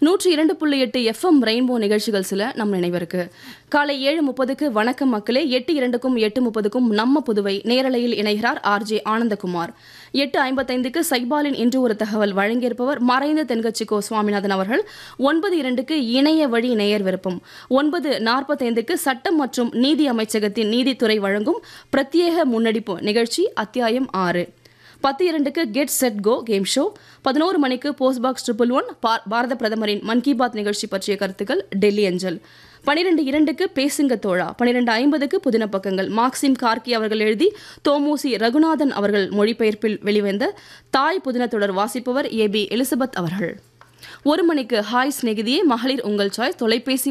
நூற்றி இரண்டு புள்ளி எட்டு எஃப்எம் ரெயின்போ நிகழ்ச்சிகள் சில நம் நினைவிற்கு காலை ஏழு முப்பதுக்கு வணக்கம் மக்களே எட்டு இரண்டுக்கும் எட்டு முப்பதுக்கும் நம்ம புதுவை நேரலையில் இணைகிறார் ஆர்ஜே ஆனந்தகுமார் எட்டு ஐம்பத்தைந்துக்கு சைபாலின் இன்று ஒரு தகவல் வழங்கியிருப்பவர் மறைந்த தென்கட்சி கோ சுவாமிநாதன் அவர்கள் ஒன்பது இரண்டுக்கு இணைய வழி நேயர் விருப்பம் ஒன்பது நாற்பத்தைந்துக்கு சட்டம் மற்றும் நீதி அமைச்சகத்தின் நீதித்துறை வழங்கும் பிரத்யேக முன்னெடுப்பு நிகழ்ச்சி அத்தியாயம் ஆறு பத்து இரண்டுக்கு get set go game show பதினோரு மணிக்கு போஸ்ட் பாக்ஸ் ட்ரிபிள் ஒன் பாரத பிரதமரின் மன் கி பாத் நிகழ்ச்சி பற்றிய கருத்துக்கள் டெல்லி அஞ்சல் பனிரெண்டு இரண்டுக்கு பேசுங்க தோழா பனிரெண்டு ஐம்பதுக்கு புதின பக்கங்கள் மார்க்சிம் கார்கி அவர்கள் எழுதி தோமூசி ரகுநாதன் அவர்கள் மொழிபெயர்ப்பில் வெளிவந்த தாய் புதின தொடர் வாசிப்பவர் ஏ பி எலிசபெத் அவர்கள் ஒரு மணிக்கு ஹாய் சிநேகிதியே மகளிர் உங்கள் சாய்ஸ் தொலைபேசி